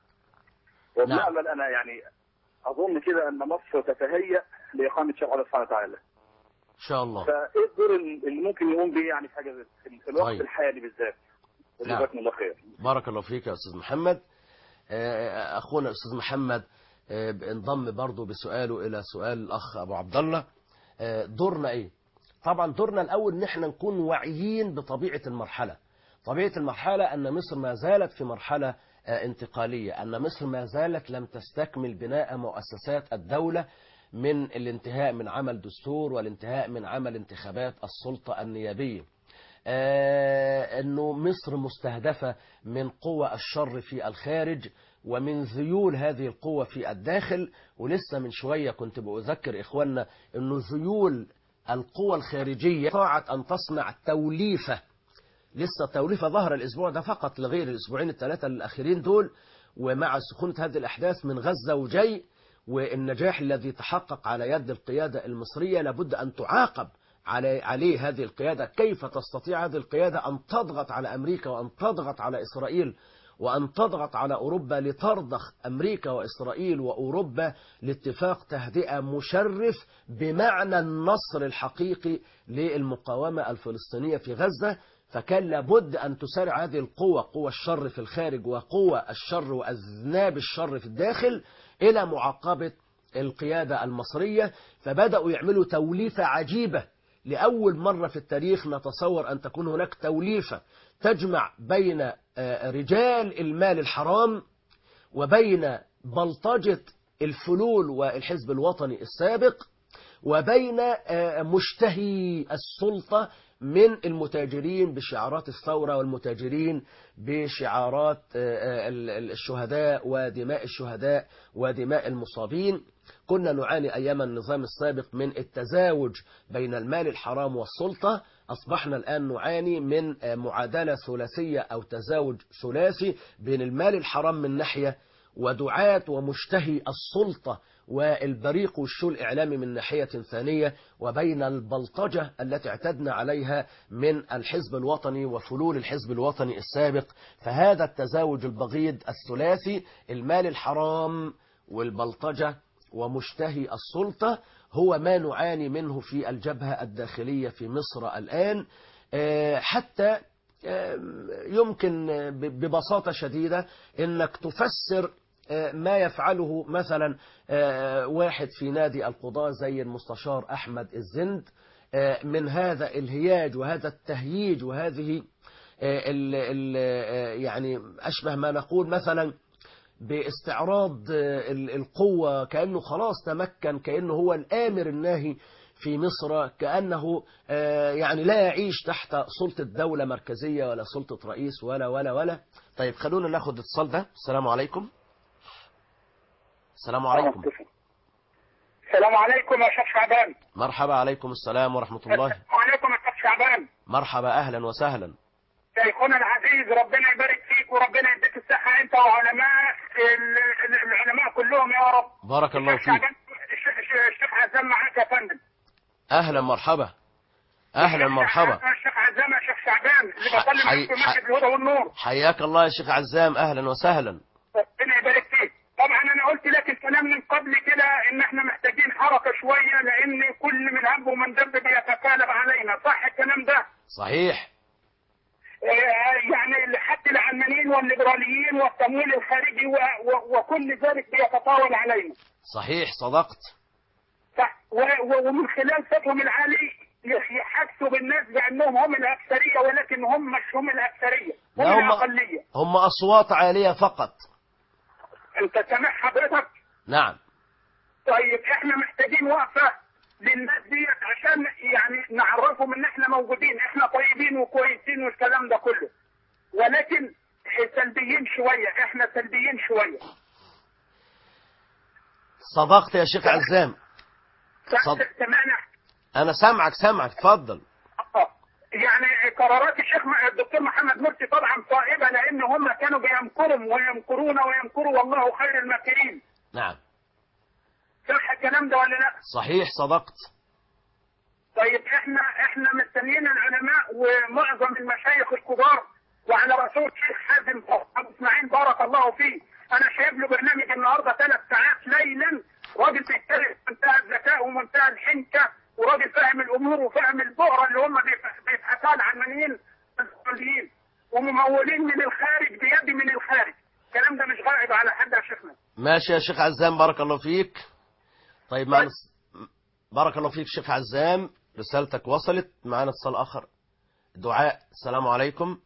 وبنامل انا يعني اظن كده ان مصر تتهيأ لاقامه شرع الله سبحانه وتعالى إن شاء الله فايه الدور اللي ممكن يقوم به يعني في حاجه زي- في الوقت طيب. الحالي بالذات نعم. جزاكم الله خير بارك الله فيك يا أستاذ محمد آه، أخونا الأستاذ محمد آه، انضم برضو بسؤاله إلى سؤال الأخ أبو عبد الله آه، دورنا إيه طبعا دورنا الأول إن احنا نكون واعيين بطبيعة المرحلة طبيعة المرحلة أن مصر ما زالت في مرحلة آه، انتقالية أن مصر ما زالت لم تستكمل بناء مؤسسات الدولة من الانتهاء من عمل دستور والانتهاء من عمل انتخابات السلطة النيابية آه، أنه مصر مستهدفة من قوى الشر في الخارج ومن ذيول هذه القوة في الداخل ولسه من شوية كنت بأذكر إخواننا أنه ذيول القوى الخارجية استطاعت أن تصنع توليفة لسه التوليفة ظهر الأسبوع ده فقط لغير الأسبوعين الثلاثة الأخيرين دول ومع سخونة هذه الأحداث من غزة وجاي والنجاح الذي تحقق على يد القيادة المصرية لابد أن تعاقب على عليه هذه القيادة كيف تستطيع هذه القيادة أن تضغط على أمريكا وأن تضغط على إسرائيل وأن تضغط على أوروبا لترضخ أمريكا وإسرائيل وأوروبا لاتفاق تهدئة مشرف بمعنى النصر الحقيقي للمقاومة الفلسطينية في غزة فكان لابد أن تسارع هذه القوة قوة الشر في الخارج وقوة الشر وأذناب الشر في الداخل إلى معاقبة القيادة المصرية فبدأوا يعملوا توليفة عجيبة لأول مرة في التاريخ نتصور أن تكون هناك توليفة تجمع بين آه، رجال المال الحرام وبين بلطجة الفلول والحزب الوطني السابق وبين آه، مشتهي السلطة من المتاجرين بشعارات الثورة والمتاجرين بشعارات آه، ال- ال- الشهداء ودماء الشهداء ودماء المصابين كنا نعاني أيام النظام السابق من التزاوج بين المال الحرام والسلطة أصبحنا الآن نعاني من آه، معادلة ثلاثية أو تزاوج ثلاثي بين المال الحرام من ناحية ودعاة ومشتهي السلطة والبريق والشو الإعلامي من ناحية ثانية وبين البلطجة التي اعتدنا عليها من الحزب الوطني وفلول الحزب الوطني السابق فهذا التزاوج البغيض الثلاثي المال الحرام والبلطجة ومشتهي السلطة هو ما نعاني منه في الجبهة الداخلية في مصر الآن آه، حتى آه، يمكن آه، ب- ببساطة شديدة انك تفسر آه، ما يفعله مثلا آه، واحد في نادي القضاء زي المستشار أحمد الزند آه، من هذا الهياج وهذا التهييج وهذه آه، ال ال آه، يعني أشبه ما نقول مثلا باستعراض آه، ال- القوة كأنه خلاص تمكن كأنه هو الآمر الناهي في مصر كأنه آه، يعني لا يعيش تحت سلطة دولة مركزية ولا سلطة رئيس ولا ولا ولا طيب خلونا ناخد اتصال ده السلام عليكم السلام عليكم السلام عليكم يا شيخ شعبان مرحبا عليكم السلام ورحمة الله وعليكم يا شيخ شعبان مرحبا أهلا وسهلا شيخنا العزيز ربنا يبارك فيك وربنا يديك الصحة أنت وعلماء ال- ال- العلماء كلهم يا رب بارك الله الشيخ فيك شعبان الشيخ- الشيخ- الشيخ عزام معاك يا فندم أهلا مرحبا أهلا مرحبا الشيخ عزام يا شيخ شعبان اللي ح- بكلم حي- في ح- مسجد الهدى والنور حياك الله يا شيخ عزام أهلا وسهلا ربنا يبارك فيك طبعا انا قلت لك الكلام من قبل كده ان احنا محتاجين حركه شويه لان كل من هب ومن دب بيتكالب علينا صح الكلام ده صحيح آه، يعني حتى العلمانيين والليبراليين والتمويل الخارجي و- و- وكل ذلك بيتطاول علينا صحيح صدقت صح و- و- ومن خلال صوتهم العالي يح- يحسوا بالناس بانهم هم الاكثريه ولكن هم مش هم الاكثريه هم لا هم الاقليه هم أصوات عالية فقط انت سامع حضرتك نعم طيب احنا محتاجين وقفه للناس دي عشان يعني نعرفهم ان احنا موجودين احنا طيبين وكويسين والكلام ده كله ولكن سلبيين شويه احنا سلبيين شويه صدقت يا شيخ عزام صد- سمعنا أنا سامعك سامعك اتفضل يعني قرارات الشيخ م- الدكتور محمد مرسي طبعا صائبه لان هم كانوا بيمكروا ويمكرون ويمكروا والله خير الماكرين نعم صح الكلام ده ولا لا؟ صحيح صدقت طيب احنا احنا مستنيين العلماء ومعظم المشايخ الكبار وعلى رسول الشيخ حازم ابو اسماعيل بارك الله فيه انا شايف له برنامج النهارده ثلاث ساعات ليلا راجل بيتكلم منتهى الذكاء ومنتهى الحنكه وراجل فاهم الامور وفاهم البؤره اللي هم بيف- بيبحثوها العلمانيين السعوديين وممولين من الخارج بيد من الخارج الكلام ده مش غائب على حد يا شيخنا ماشي يا شيخ عزام بارك الله فيك طيب معنا بارك الله فيك شيخ عزام رسالتك وصلت معنا اتصال آخر دعاء السلام عليكم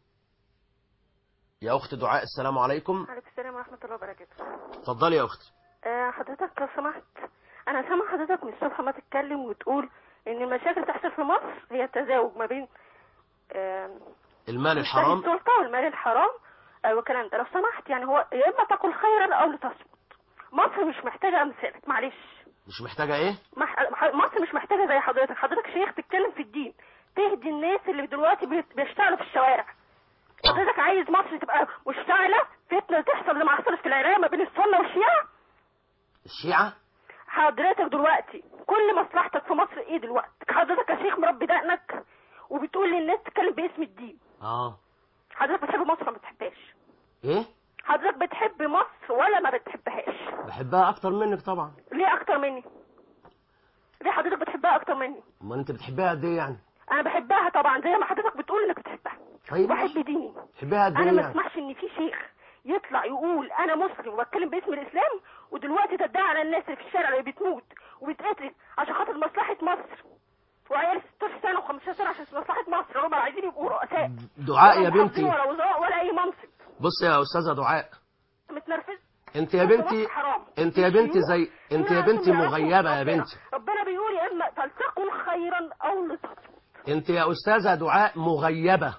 يا أخت دعاء السلام عليكم عليكم السلام ورحمة الله وبركاته اتفضلي يا أختي آه، حضرتك لو سمحت أنا سامع حضرتك من الصبح ما تتكلم وتقول إن المشاكل تحصل في مصر هي التزاوج ما بين آه، المال مشتهي الحرام السلطة والمال الحرام آه، والكلام ده لو سمحت يعني هو يا إما تقول خيرا أو لتصمت مصر مش محتاجة أمثالك معلش مش محتاجة إيه مح... مصر مش محتاجة زي حضرتك حضرتك شيخ تتكلم في الدين تهدي الناس اللي دلوقتي بيت- بيشتغلوا في الشوارع حضرتك عايز مصر تبقى مشتعلة فتنة تحصل زي ما حصلت في العراق ما بين السنة والشيعة الشيعة حضرتك دلوقتي كل مصلحتك في مصر ايه دلوقتي حضرتك يا شيخ مربي دقنك وبتقول للناس تتكلم باسم الدين اه حضرتك بتحب مصر ولا ما بتحبهاش إيه حضرتك بتحب مصر ولا ما بتحبهاش بحبها أكتر منك طبعا ليه اكتر مني ليه حضرتك بتحبها اكتر مني أمال أنت بتحبها قد إيه يعني انا بحبها طبعا زي ما حضرتك بتقول انك بتحبها طيب واحب ديني بتحبها قد انا إيه ما يعني اسمحش ان في شيخ يطلع يقول انا مسلم وبتكلم باسم الاسلام ودلوقتي تدعي على الناس اللي في الشارع اللي بتموت وبتقتل عشان خاطر مصلحه مصر وعيال 16 سنه و15 سنه عشان مصلحه مصر هم عايزين يبقوا رؤساء دعاء ولا يا محافظين بنتي ولا وزراء ولا اي منصب بص يا أستاذة دعاء متنرفز انت يا بس بنتي مصر حرام. انت يا بنتي الشيوخ زي انت يا لازم بنتي يعرفوا مغيبة يا ربنا. بنتي ربنا بيقول يا اما فلتقل خيرا او لتصمت انت يا استاذة دعاء مغيبة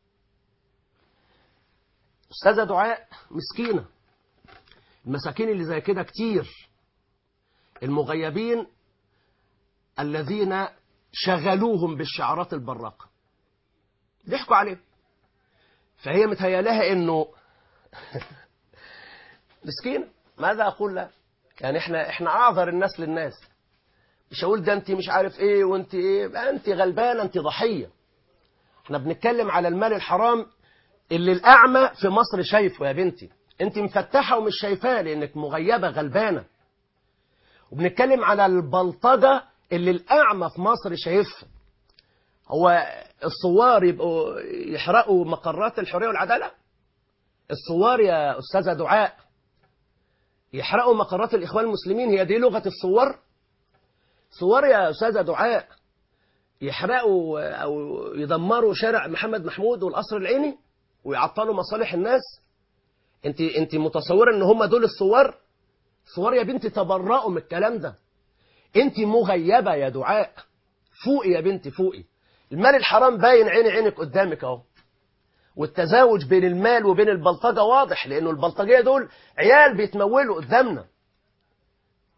استاذة دعاء مسكينة المساكين اللي زي كده كتير المغيبين الذين شغلوهم بالشعارات البراقة ضحكوا عليه فهي متهيالها انه مسكينة ماذا اقول لها يعني احنا احنا اعذر الناس للناس مش هقول ده انت مش عارف ايه وانت ايه بقى انت غلبانه انت ضحيه احنا بنتكلم على المال الحرام اللي الاعمى في مصر شايفه يا بنتي انت مفتحه ومش شايفاه لانك مغيبه غلبانه وبنتكلم على البلطجه اللي الاعمى في مصر شايفها هو الثوار يبقوا يحرقوا مقرات الحريه والعداله الثوار يا استاذه دعاء يحرقوا مقرات الاخوان المسلمين هي دي لغه الثوار ثوار يا أستاذة دعاء يحرقوا أو يدمروا شارع محمد محمود والقصر العيني ويعطلوا مصالح الناس انت انت متصوره ان هم دول الثوار ثوار يا بنتي تبرأوا من الكلام ده انت مغيبه يا دعاء فوقي يا بنتي فوقي المال الحرام باين عيني عينك قدامك اهو والتزاوج بين المال وبين البلطجه واضح لانه البلطجيه دول عيال بيتمولوا قدامنا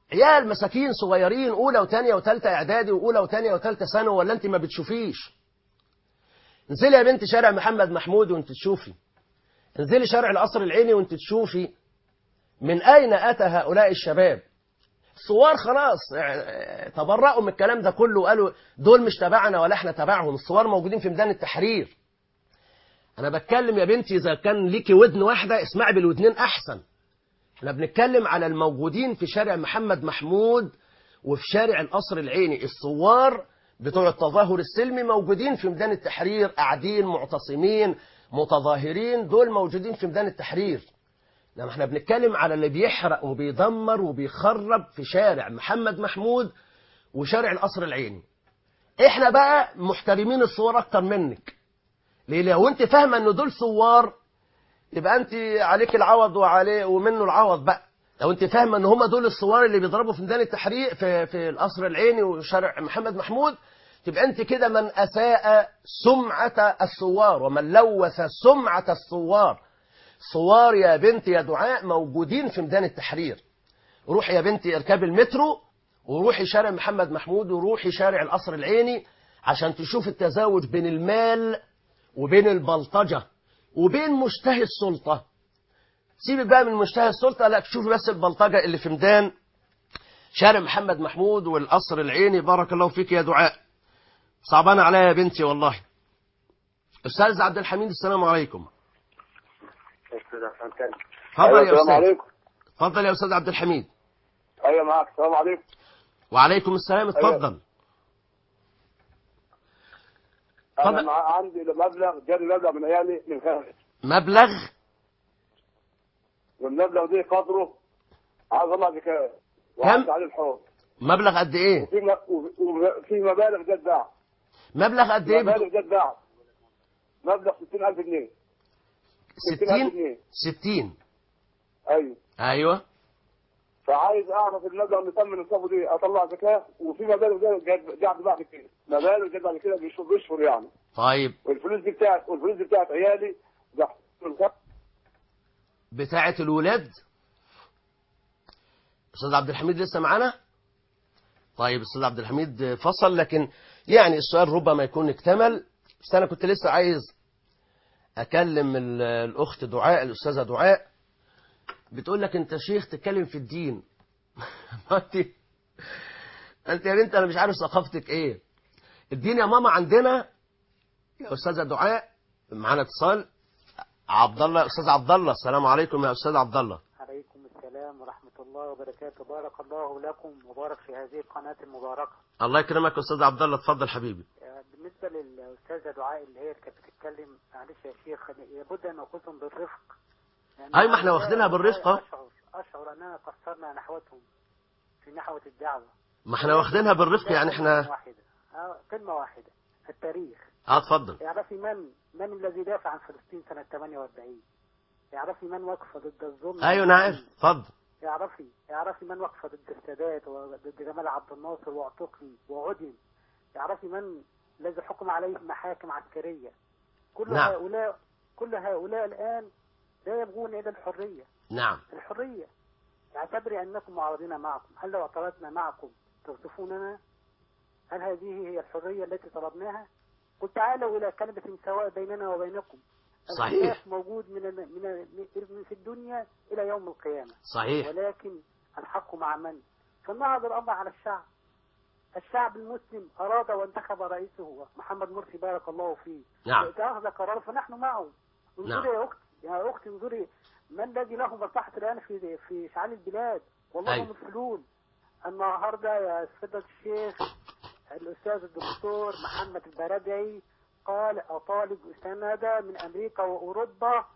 عيال مساكين صغيرين اولى وثانيه وثالثه اعدادي واولى وثانيه وثالثه ثانوي ولا انت ما بتشوفيش انزلي يا بنت شارع محمد محمود وانت تشوفي انزلي شارع القصر العيني وانت تشوفي من اين اتى هؤلاء الشباب الثوار خلاص اه، تبرأوا من الكلام ده كله وقالوا دول مش تبعنا ولا احنا تبعهم الثوار موجودين في ميدان التحرير انا بتكلم يا بنتي اذا كان ليكي ودن واحده اسمعي بالودنين احسن احنا بنتكلم على الموجودين في شارع محمد محمود وفي شارع القصر العيني الثوار بتوع التظاهر السلمي موجودين في ميدان التحرير قاعدين معتصمين متظاهرين دول موجودين في ميدان التحرير لما احنا بنتكلم على اللي بيحرق وبيدمر وبيخرب في شارع محمد محمود وشارع القصر العيني احنا بقى محترمين الثوار اكتر منك ليه لو انت فاهمه ان دول ثوار يبقى انت عليك العوض وعليه ومنه العوض بقى لو انت فاهمه ان هم دول الثوار اللي بيضربوا في ميدان التحرير في في القصر العيني وشارع محمد محمود تبقى انت كده من اساء سمعه الثوار ومن لوث سمعه الثوار ثوار يا بنت يا دعاء موجودين في ميدان التحرير روحي يا بنتي اركبي المترو وروحي شارع محمد محمود وروحي شارع القصر العيني عشان تشوف التزاوج بين المال وبين البلطجة وبين مشتهي السلطة سيبك بقى من مشتهي السلطة لا تشوفي بس البلطجة اللي في ميدان شارع محمد محمود والقصر العيني بارك الله فيك يا دعاء صعبان عليا يا بنتي والله أستاذ عبد الحميد السلام عليكم اتفضل يا السلام أستاذ عليكم اتفضل يا أستاذ عبد الحميد ايوه معك السلام عليكم وعليكم السلام اتفضل انا اتفضل. مع عندي مبلغ جاني مبلغ من عيالي من خارج مبلغ والمبلغ ده قدره عايز الله زكاه وعايز عليه الحوض مبلغ قد ايه وفي م- وفي مبالغ جت باع مبلغ قد ايه مبالغ جت باع مبلغ 60000 جنيه 60000 60 جنيه 60 ايوه ايوه فعايز اعرف المبلغ اللي تم نصابه دي اطلع زكاه وفي مبالغ جت قاعد بعد كده مبالغ جت بعد كده بيشهر بيشهر يعني طيب والفلوس دي بتاعت والفلوس دي بتاعت عيالي ده بتاعة الولاد أستاذ عبد الحميد لسه معانا طيب أستاذ عبد الحميد فصل لكن يعني السؤال ربما يكون اكتمل بس أنا كنت لسه عايز أكلم ال- الأخت دعاء الأستاذة دعاء بتقول لك أنت شيخ تتكلم في الدين ما أنت أنت يا بنت أنا مش عارف ثقافتك إيه الدين يا ماما عندنا يا أستاذة دعاء معانا اتصال عبد الله استاذ عبد الله السلام عليكم يا استاذ عبد الله عليكم السلام ورحمة الله وبركاته بارك الله لكم وبارك في هذه القناة المباركة الله يكرمك يا استاذ عبد الله اتفضل حبيبي آه، بالنسبة للأستاذة دعاء اللي هي كانت بتتكلم معلش يا شيخ لابد أن نأخذهم بالرفق لأن أيوة، ما احنا هؤلاء واخدينها بالرفق أهو. أشعر أشعر أننا قصرنا نحوتهم في نحوة الدعوة ما احنا واخدينها بالرفق يعني كلمة احنا واحدة آه، كلمة واحدة التاريخ اه اتفضل اعرفي من من الذي دافع عن فلسطين سنة 48 اعرفي من وقف ضد الظلم ايوه انا عارف اتفضل اعرفي اعرفي من وقف ضد السادات وضد جمال عبد الناصر واعتقل وعدم اعرفي من الذي حكم عليه محاكم عسكرية كل نعم. هؤلاء كل هؤلاء الآن لا يبغون إلى الحرية نعم الحرية اعتبري أنكم معارضين معكم هل لو اعترضنا معكم تغضفوننا هل هذه هي الحرية التي طلبناها قل تعالوا إلى كلمة سواء بيننا وبينكم صحيح. الخلاف موجود من ال- من ال- من في الدنيا إلى يوم القيامة صحيح ولكن الحق مع من فالنهض الأمر على الشعب الشعب المسلم أراد وانتخب رئيسه محمد مرسي بارك الله فيه نعم. أخذ قرار فنحن معه انظري نعم. يا أختي يا أختي انظري ما الذي له مصلحة الآن في في إشعال البلاد والله أيوة. هم الحلول النهاردة يا سيدة الشيخ الأستاذ الدكتور محمد البردعي قال أطالب سند من أمريكا وأوروبا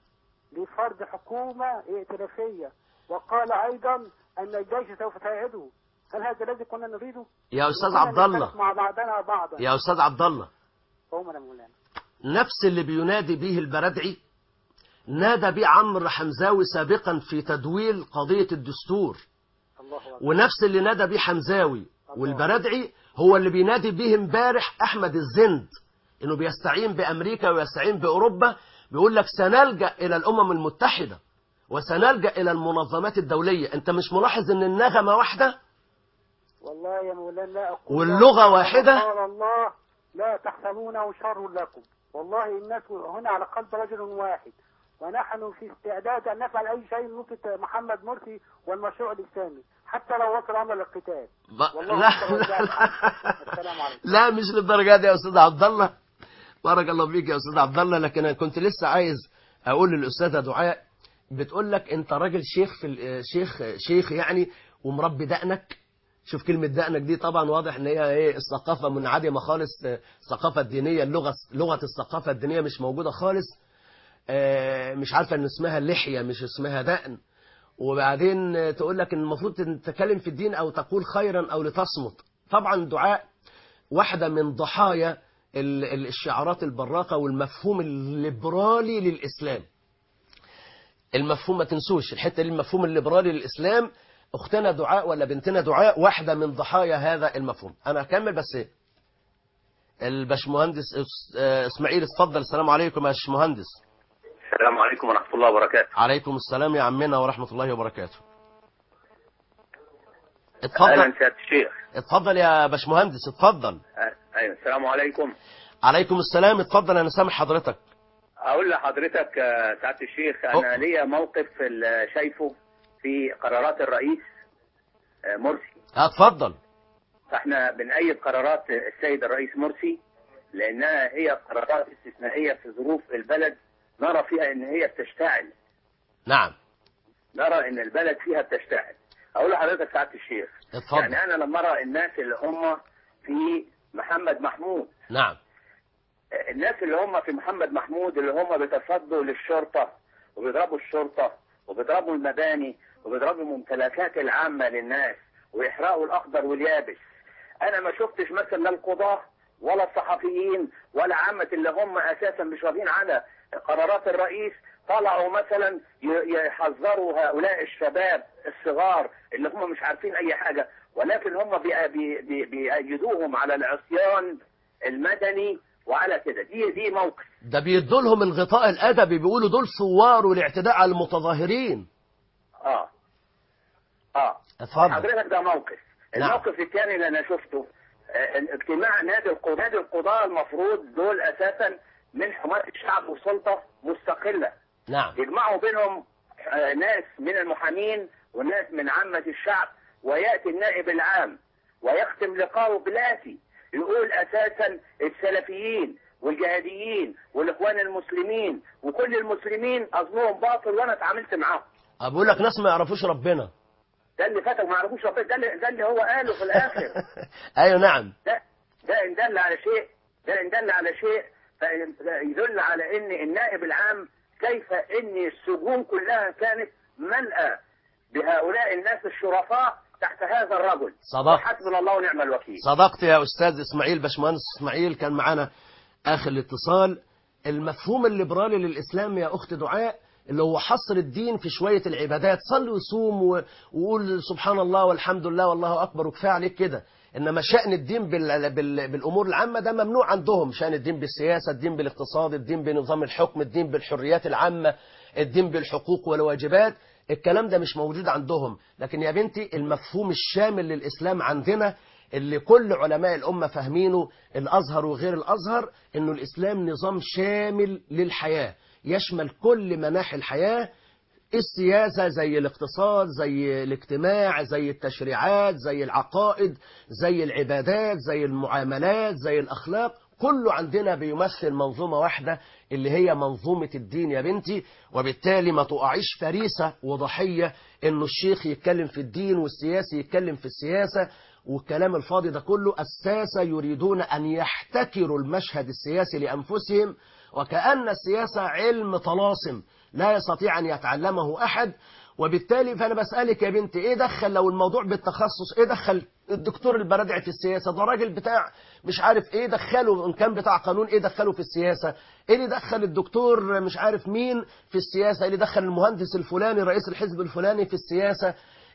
لفرض حكومة ائتلافية وقال أيضا أن الجيش سوف يساعده هل هذا الذي كنا نريده؟ يا استاذ كنا عبد الله نختلف مع بعضنا بعضا يا استاذ عبد الله هم مولانا نفس اللي بينادي به البردعي نادى به عمرو حمزاوي سابقا في تدويل قضية الدستور الله أكبر ونفس اللي نادى به حمزاوي والبردعي هو اللي بينادي به امبارح احمد الزند انه بيستعين بامريكا ويستعين باوروبا بيقول لك سنلجا الى الامم المتحده وسنلجأ إلى المنظمات الدولية أنت مش ملاحظ أن النغمة واحدة والله يا مولانا لا أقول واللغة واحدة؟ قال الله لا تحسبونه شر لكم والله الناس هنا على قلب رجل واحد ونحن في استعداد أن نفعل أي شيء نصرة محمد مرسي والمشروع الإسلامي حتى لو وصل أمر الاقتتال ب- والله لا أكبر لا, والله لا, السلام عليكم لا مش للدرجة دي يا أستاذ عبد الله بارك الله فيك يا أستاذ عبد الله لكن أنا كنت لسه عايز أقول للأستاذة دعاء بتقول لك أنت راجل شيخ في ال- شيخ شيخ يعني ومربي دقنك شوف كلمة دقنك دي طبعا واضح ان هي ايه الثقافة منعدمة خالص آه، الثقافة الدينية اللغة لغة الثقافة الدينية مش موجودة خالص آه، مش عارفة ان اسمها لحية مش اسمها دقن وبعدين آه، تقول لك ان المفروض تتكلم في الدين او تقول خيرا او لتصمت طبعا دعاء واحدة من ضحايا ال- ال- الشعارات البراقة والمفهوم الليبرالي للإسلام المفهوم ما تنسوش الحتة دي المفهوم الليبرالي للإسلام أختنا دعاء ولا بنتنا دعاء واحدة من ضحايا هذا المفهوم أنا هكمل بس الباشمهندس إس- آه، إسماعيل اتفضل السلام عليكم يا باشمهندس السلام عليكم ورحمة الله وبركاته عليكم السلام يا عمنا ورحمة الله وبركاته أهلا اتفضل سيادة الشيخ اتفضل يا باشمهندس اتفضل أه، أيوة السلام عليكم عليكم السلام اتفضل أنا سامع حضرتك أقول لحضرتك آه، سعادة الشيخ أنا ليا موقف ال- شايفه في قرارات الرئيس آه، مرسي اتفضل فاحنا بنأيد قرارات السيد الرئيس مرسي لأنها هي قرارات استثنائية في ظروف البلد نرى فيها إن هي بتشتعل نعم نرى إن البلد فيها بتشتعل أقول لحضرتك سعادة الشيخ اتفضل يعني أنا لما أرى الناس اللي هم في محمد محمود نعم الناس اللي هم في محمد محمود اللي هم بيتصدوا للشرطة وبيضربوا الشرطة وبيضربوا المباني وبيضربوا الممتلكات العامة للناس ويحرقوا الأخضر واليابس أنا ما شفتش مثلا لا القضاة ولا الصحفيين ولا عامة اللي هم أساسا مش واخدين على قرارات الرئيس طلعوا مثلا ي- يحذروا هؤلاء الشباب الصغار اللي هم مش عارفين أي حاجة ولكن هم بي- بي- بي- بيأيدوهم على العصيان المدني وعلى كده دي دي موقف ده بيدوا لهم الغطاء الادبي بيقولوا دول ثوار والاعتداء على المتظاهرين اه اه اتفضل حضرتك ده موقف نعم. الموقف الثاني اللي انا شفته آه، اجتماع نادي القضاة نادي القضاة المفروض دول اساسا من حماة الشعب وسلطة مستقلة نعم يجمعوا بينهم آه، ناس من المحامين وناس من عامة الشعب ويأتي النائب العام ويختم لقاءه بالآتي يقول أساسا السلفيين والجهاديين والإخوان المسلمين وكل المسلمين أظنهم باطل وأنا اتعاملت معاهم بقول لك ناس ما يعرفوش ربنا ده اللي فاتك ما يعرفوش ربنا ده اللي, ده اللي هو قاله في الآخر ايوه نعم ده ده إن دل على شيء ده إن دل على شيء فيدل على ان النائب العام كيف ان السجون كلها كانت ملأى بهؤلاء الناس الشرفاء تحت هذا الرجل صدقت. حسبنا الله ونعم الوكيل صدقت يا استاذ اسماعيل باشمهندس اسماعيل كان معانا اخر الاتصال المفهوم الليبرالي للاسلام يا اخت دعاء اللي هو حصر الدين في شويه العبادات صل وصوم و- وقول سبحان الله والحمد لله والله اكبر وكفايه عليك كده انما شان الدين بال... بال... بالامور العامه ده ممنوع عندهم شان الدين بالسياسه الدين بالاقتصاد الدين بنظام الحكم الدين بالحريات العامه الدين بالحقوق والواجبات الكلام ده مش موجود عندهم لكن يا بنتي المفهوم الشامل للإسلام عندنا اللي كل علماء الأمة فاهمينه الأزهر وغير الأزهر إنه الإسلام نظام شامل للحياة يشمل كل مناحي الحياة السياسة زي الاقتصاد زي الاجتماع زي التشريعات زي العقائد زي العبادات زي المعاملات زي الأخلاق كله عندنا بيمثل منظومة واحدة اللي هي منظومة الدين يا بنتي وبالتالي ما تقعيش فريسة وضحية انه الشيخ يتكلم في الدين والسياسي يتكلم في السياسة والكلام الفاضي ده كله الساسة يريدون أن يحتكروا المشهد السياسي لأنفسهم وكأن السياسة علم طلاسم لا يستطيع أن يتعلمه أحد وبالتالي فأنا بسألك يا بنتي إيه دخل لو الموضوع بالتخصص إيه دخل الدكتور البرادعي في السياسة ده راجل بتاع مش عارف إيه دخله إن كان بتاع قانون إيه دخله في السياسة إيه اللي دخل الدكتور مش عارف مين في السياسة إيه اللي دخل المهندس الفلاني رئيس الحزب الفلاني في السياسة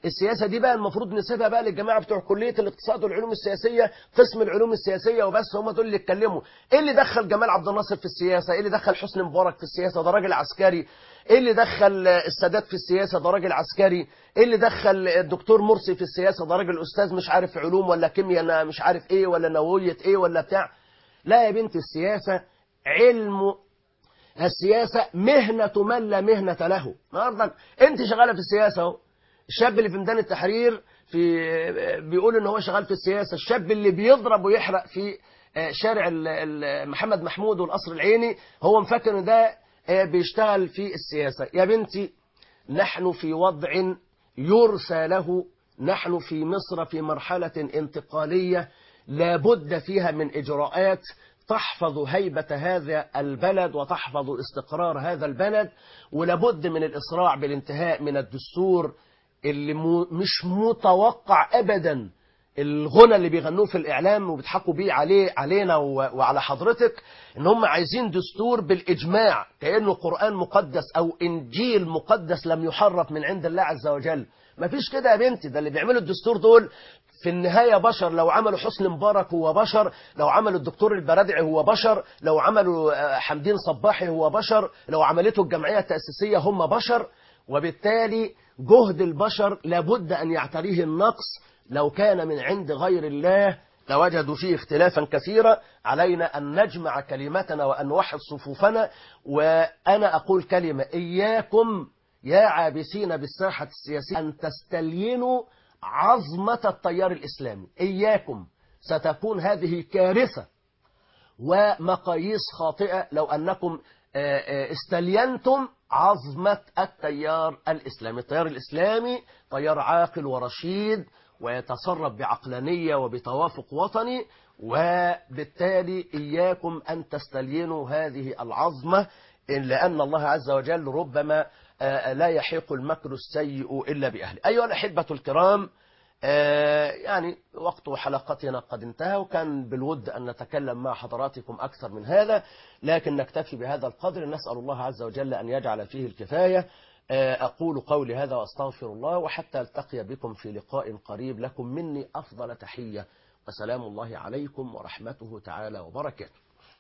السياسة دي بقى المفروض نسيبها بقى للجماعة بتوع كلية الاقتصاد والعلوم السياسية قسم العلوم السياسية وبس هم دول اللي يتكلموا ايه اللي دخل جمال عبد الناصر في السياسة ايه اللي دخل حسني مبارك في السياسة ده راجل عسكري ايه اللي دخل السادات في السياسة ده راجل عسكري ايه اللي دخل الدكتور مرسي في السياسة ده راجل استاذ مش عارف في علوم ولا كيمياء أنا مش عارف ايه ولا نووية ايه ولا بتاع لا يا بنت السياسة علم السياسة مهنة من لا مهنة له النهارده انت شغالة في السياسة اهو الشاب اللي في ميدان التحرير في بيقول ان هو شغال في السياسة الشاب اللي بيضرب ويحرق في شارع ال- ال- محمد محمود والقصر العيني هو مفكر ان ده بيشتغل في السياسة يا بنتي نحن في وضع يرثى له نحن في مصر في مرحلة انتقالية لابد فيها من إجراءات تحفظ هيبة هذا البلد وتحفظ استقرار هذا البلد ولابد من الإسراع بالانتهاء من الدستور اللي مو مش متوقع أبدا الغنى اللي بيغنوه في الإعلام وبيضحكوا بيه عليه علينا و- وعلى حضرتك إن هم عايزين دستور بالإجماع كأنه قرآن مقدس أو إنجيل مقدس لم يحرف من عند الله عز وجل مفيش كده يا بنتي ده اللي بيعملوا الدستور دول في النهاية بشر لو عملوا حسني مبارك هو بشر لو عملوا الدكتور البرادعي هو بشر لو عملوا آه، حمدين صباحي هو بشر لو عملته الجمعية التأسيسية هم بشر وبالتالي جهد البشر لابد أن يعتريه النقص لو كان من عند غير الله لوجدوا فيه اختلافا كثيرا علينا أن نجمع كلمتنا وأن نوحد صفوفنا وأنا أقول كلمة إياكم يا عابسين بالساحة السياسية أن تستلينوا عظمة التيار الإسلامي إياكم ستكون هذه كارثة ومقاييس خاطئة لو أنكم آه، آه، استلينتم عظمة التيار الإسلامي التيار الإسلامي تيار عاقل ورشيد ويتصرف بعقلانية وبتوافق وطني وبالتالي إياكم أن تستلينوا هذه العظمة إن لأن الله عز وجل ربما آه، لا يحيق المكر السيء إلا بأهله أيها الأحبة الكرام آه، يعني وقت حلقتنا قد انتهى وكان بالود أن نتكلم مع حضراتكم أكثر من هذا لكن نكتفي بهذا القدر نسأل الله عز وجل أن يجعل فيه الكفاية آه، أقول قولي هذا وأستغفر الله وحتى ألتقي بكم في لقاء قريب لكم مني أفضل تحية وسلام الله عليكم ورحمته تعالى وبركاته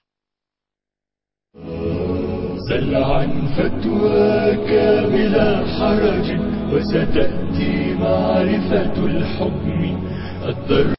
سل عن فتواك بلا حرج وستأتي معرفة الحكم الضر